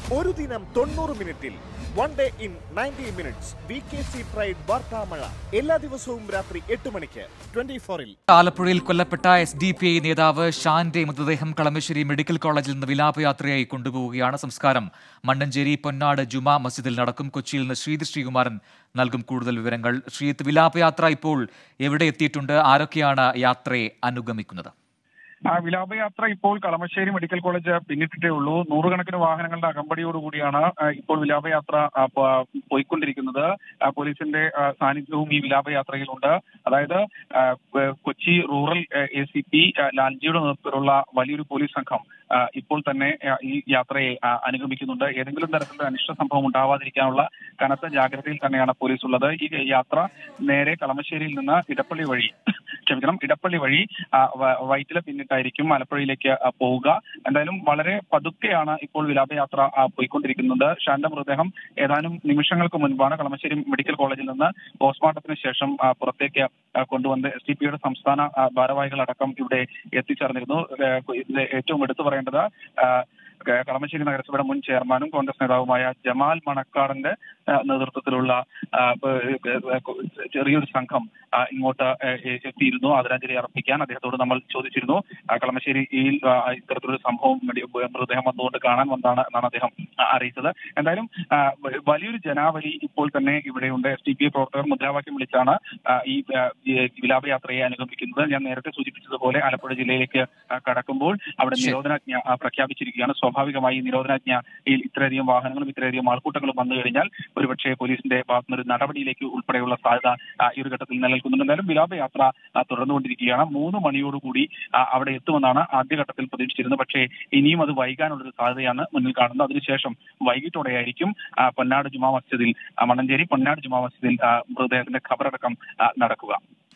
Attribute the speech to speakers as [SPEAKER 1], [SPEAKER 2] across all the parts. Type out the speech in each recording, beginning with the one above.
[SPEAKER 1] ഒരു ദിനം തൊണ്ണൂറ് മിനിറ്റിൽ one day in ninety minutes V K C Pride വാർത്താമഴ എല്ലാ ദിവസവും രാത്രി എട്ട് മണിക്ക് ട്വന്റി ഫോറിൽ
[SPEAKER 2] ആലപ്പുഴയിൽ കൊല്ലപ്പെട്ട എസ് ഡി പി ഐ നേതാവ് ഷാന്റെ മൃതദേഹം കളമശ്ശേരി മെഡിക്കൽ കോളേജിൽ നിന്ന് വിലാപയാത്രയായി കൊണ്ടുപോവുകയാണ് സംസ്കാരം മണ്ണഞ്ചേരി പൊന്നാട് ജുമാ മസ്ജിദിൽ നടക്കും കൊച്ചിയിൽ നിന്ന് ശ്രീത് ശ്രീകുമാരൻ നൽകും കൂടുതൽ വിവരങ്ങൾ ശ്രീത്ത് വിലാപയാത്ര ഇപ്പോൾ എവിടെ എത്തിയിട്ടുണ്ട് ആരൊക്കെയാണ് യാത്രയെ അനുഗമിക്കുന്നത്
[SPEAKER 3] ആ വിലാപയാത്ര ഇപ്പോൾ കളമശ്ശേരി മെഡിക്കൽ കോളേജ് പിന്നിട്ടിട്ടേ ഉള്ളൂ നൂറുകണക്കിന് വാഹനങ്ങളുടെ അകമ്പടിയോടുകൂടിയാണ് ആ, ഇപ്പോൾ വിലാപയാത്ര ആ, പ- പോയിക്കൊണ്ടിരിക്കുന്നത് ആ, പോലീസിന്റെ ആ, സാന്നിധ്യവും ഈ വിലാപയാത്രയിലുണ്ട് അതായത് ആ, ഏ, Kochi rural A C P ലാൽജിയുടെ നേതൃത്വത്തിലുള്ള വലിയൊരു പോലീസ് സംഘം ആ, ഇപ്പോൾ തന്നെ ആ, ഈ യാത്രയെ ആ, അനുഗമിക്കുന്നുണ്ട് ഏതെങ്കിലും തരത്തിലുള്ള അനിഷ്ട സംഭവം ഉണ്ടാവാതിരിക്കാനുള്ള കനത്ത ജാഗ്രതയിൽ തന്നെയാണ് പോലീസ് ഉള്ളത് ഈ യാത്ര നേരെ കളമശ്ശേരിയിൽ നിന്ന് ഇടപ്പള്ളി വഴി ക്ഷമിക്കണം ഇടപ്പള്ളി വഴി ആ, വ- വൈറ്റില പിന്നിട്ടായിരിക്കും ആലപ്പുഴയിലേക്ക് ആ, പോവുക എന്തായാലും വളരെ പതുക്കെയാണ് ഇപ്പോൾ വിലാപയാത്ര ആ, പോയിക്കൊണ്ടിരിക്കുന്നത് ഷാന്റെ മൃതദേഹം ഏതാനും നിമിഷങ്ങൾക്ക് മുൻപാണ് കളമശ്ശേരി മെഡിക്കൽ കോളേജിൽ നിന്ന് പോസ്റ്റ്മോർട്ടത്തിന് ശേഷം ആ, പുറത്തേക്ക് ആ, കൊണ്ടുവന്ന് എസ് ഡി പിയുടെ സംസ്ഥാന ആ, ഭാരവാഹികളടക്കം ഇവിടെ എത്തിച്ചേർന്നിരുന്നു ഏ, ഇതിൽ ഏറ്റവും എടുത്തു പറയേണ്ടത് ആ, ക- കളമശ്ശേരി നഗരസഭയുടെ മുൻ ചെയർമാനും കോൺഗ്രസ് നേതാവുമായ ജമാൽ മണക്കാടിന്റെ ആ, നേതൃത്വത്തിലുള്ള ആ, ഏ, ഏ, ചെറിയൊരു സംഘം ആ, ഇങ്ങോട്ട് ഏ, ഏ, എത്തിയിരുന്നു ആദരാഞ്ജലി അർപ്പിക്കാൻ അദ്ദേഹത്തോട് നമ്മൾ ചോദിച്ചിരുന്നു ആ, കളമശ്ശേരിയിൽ ആ, ഇത്തരത്തിലൊരു സംഭവം മെഡി- മൃതദേഹം വന്നുകൊണ്ട് കാണാൻ വന്നതാണ് എന്നാണ് അദ്ദേഹം ആ, അറിയിച്ചത് എന്തായാലും ആ, വ- വലിയൊരു ജനാവലി ഇപ്പോൾ തന്നെ ഇവിടെയുണ്ട് എസ് ഡി പി പ്രവർത്തകർ മുദ്രാവാക്യം വിളിച്ചാണ് ആ, ഈ ആ, ഈ വിലാപയാത്രയെ അനുഗമിക്കുന്നത് ഞാൻ നേരത്തെ സൂചിപ്പിച്ചതുപോലെ ആലപ്പുഴ ജില്ലയിലേക്ക് ആ, കടക്കുമ്പോൾ അവിടെ
[SPEAKER 2] ശരി.
[SPEAKER 3] നിരോധനാജ്ഞ ആ, പ്രഖ്യാപിച്ചിരിക്കുകയാണ് സ്വാഭാവികമായി ഈ നിരോധനാജ്ഞയിൽ ഇത്രയധികം വാഹനങ്ങളും ഇത്രയധികം ആൾക്കൂട്ടങ്ങളും വന്നു കഴിഞ്ഞാൽ ഒരുപക്ഷെ പോലീസിന്റെ ഭാഗത്തുനിന്ന് ഒരു നടപടിയിലേക്ക് ഉൾപ്പെടെയുള്ള സാധ്യത ആ, ഈ ഒരു ഘട്ടത്തിൽ നിലനിൽക്കുന്നുണ്ട് എന്തായാലും വിലാപയാത്ര ആ, തുടർന്നുകൊണ്ടിരിക്കുകയാണ് മൂന്ന് മണിയോടുകൂടി ആ, അവിടെ എത്തുമെന്നാണ് ആദ്യഘട്ടത്തിൽ പ്രതീക്ഷിച്ചിരുന്നത് പക്ഷേ ഇനിയും അത് വൈകാനുള്ളൊരു സാധ്യതയാണ് മുന്നിൽ കാണുന്നത് അതിനുശേഷം വൈകിട്ടോടെയായിരിക്കും ആ, പൊന്നാട് ജുമാ മസ്ജിദിൽ ആ, മണ്ണഞ്ചേരി പൊന്നാട് ജുമാ മസ്ജിദിൽ ആ, മൃതദേഹത്തിന്റെ ഖബറടക്കം ആ, നടക്കുക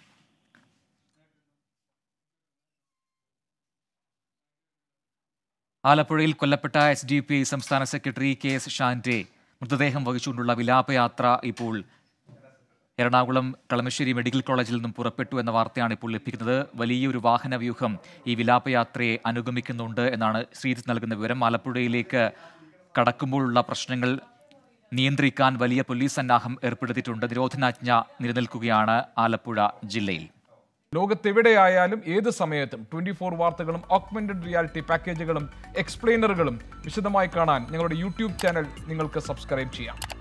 [SPEAKER 2] ആലപ്പുഴയിൽ കൊല്ലപ്പെട്ട എസ് ഡി പി ഐ സംസ്ഥാന സെക്രട്ടറി കെ എസ് ഷാന്റെ മൃതദേഹം വഹിച്ചുകൊണ്ടുള്ള വിലാപയാത്ര ഇപ്പോൾ എറണാകുളം കളമശ്ശേരി മെഡിക്കൽ കോളേജിൽ നിന്നും പുറപ്പെട്ടു എന്ന വാർത്തയാണ് ഇപ്പോൾ ലഭിക്കുന്നത് വലിയൊരു വാഹന വ്യൂഹം ഈ വിലാപയാത്രയെ അനുഗമിക്കുന്നുണ്ട് എന്നാണ് ശ്രീജിത്ത് നൽകുന്ന വിവരം ആലപ്പുഴയിലേക്ക് കടക്കുമ്പോഴുള്ള പ്രശ്നങ്ങൾ നിയന്ത്രിക്കാൻ വലിയ പോലീസ് സന്നാഹം ഏർപ്പെടുത്തിയിട്ടുണ്ട് നിരോധനാജ്ഞ നിലനിൽക്കുകയാണ് ആലപ്പുഴ ജില്ലയിൽ
[SPEAKER 4] ലോകത്തെവിടെയായാലും ഏത് സമയത്തും ട്വന്റി ഫോർ വാർത്തകളും ഓഗ്മെന്റഡ് റിയാലിറ്റി പാക്കേജുകളും എക്സ്പ്ലെയിനറുകളും വിശദമായി കാണാൻ ഞങ്ങളുടെ യൂട്യൂബ് ചാനൽ നിങ്ങൾക്ക് സബ്സ്ക്രൈബ് ചെയ്യാം